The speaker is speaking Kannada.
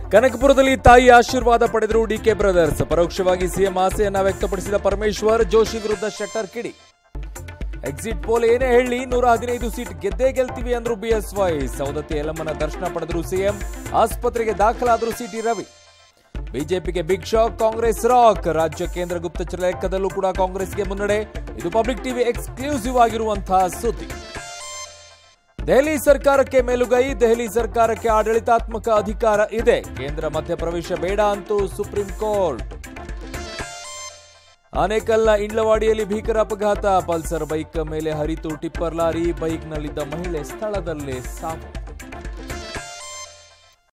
ಕನಕಪುರದಲ್ಲಿ ತಾಯಿ ಆಶೀರ್ವಾದ ಪಡೆದರು ಡಿಕೆ ಬ್ರದರ್ಸ್ ಪರೋಕ್ಷವಾಗಿ ಸಿಎಂ ಆಸೆಯನ್ನ ವ್ಯಕ್ತಪಡಿಸಿದ ಪರಮೇಶ್ವರ್ ಜೋಶಿ ವಿರುದ್ಧ ಶೆಟ್ಟರ್ ಕಿಡಿ ಎಕ್ಸಿಟ್ ಪೋಲ್ ಏನೇ ಹೇಳಿ ನೂರ ಹದಿನೈದು ಸೀಟ್ ಗೆದ್ದೇ ಗೆಲ್ತೀವಿ ಅಂದ್ರು ಬಿಎಸ್ವೈ ಸೌದತ್ತಿ ಯಲ್ಲಮ್ಮನ ದರ್ಶನ ಪಡೆದರು ಸಿಎಂ ಆಸ್ಪತ್ರೆಗೆ ದಾಖಲಾದರು ಸಿಟಿ ರವಿ ಬಿಜೆಪಿಗೆ ಬಿಗ್ ಶಾಕ್ ಕಾಂಗ್ರೆಸ್ ರಾಕ್ ರಾಜ್ಯ ಕೇಂದ್ರ ಗುಪ್ತಚರ ಲೆಕ್ಕದಲ್ಲೂ ಕೂಡ ಕಾಂಗ್ರೆಸ್ಗೆ ಮುನ್ನಡೆ ಇದು ಪಬ್ಲಿಕ್ ಟಿವಿ ಎಕ್ಸ್ಕ್ಲೂಸಿವ್ ಆಗಿರುವಂತಹ ಸುದ್ದಿ ದೆಹಲಿ ಸರ್ಕಾರಕ್ಕೆ ಮೇಲುಗೈ ದೆಹಲಿ ಸರ್ಕಾರಕ್ಕೆ ಆಡಳಿತಾತ್ಮಕ ಅಧಿಕಾರ ಇದೆ ಕೇಂದ್ರ ಮಧ್ಯಪ್ರವೇಶ ಬೇಡ ಅಂತೂ ಸುಪ್ರೀಂ ಕೋರ್ಟ್ ಆನೇಕಲ್ನ ಇಂಡ್ಲವಾಡಿಯಲ್ಲಿ ಭೀಕರ ಅಪಘಾತ ಪಲ್ಸರ್ ಬೈಕ್ ಮೇಲೆ ಹರಿತು ಟಿಪ್ಪರ್ ಲಾರಿ ಬೈಕ್ನಲ್ಲಿದ್ದ ಮಹಿಳೆ ಸ್ಥಳದಲ್ಲೇ ಸಾವು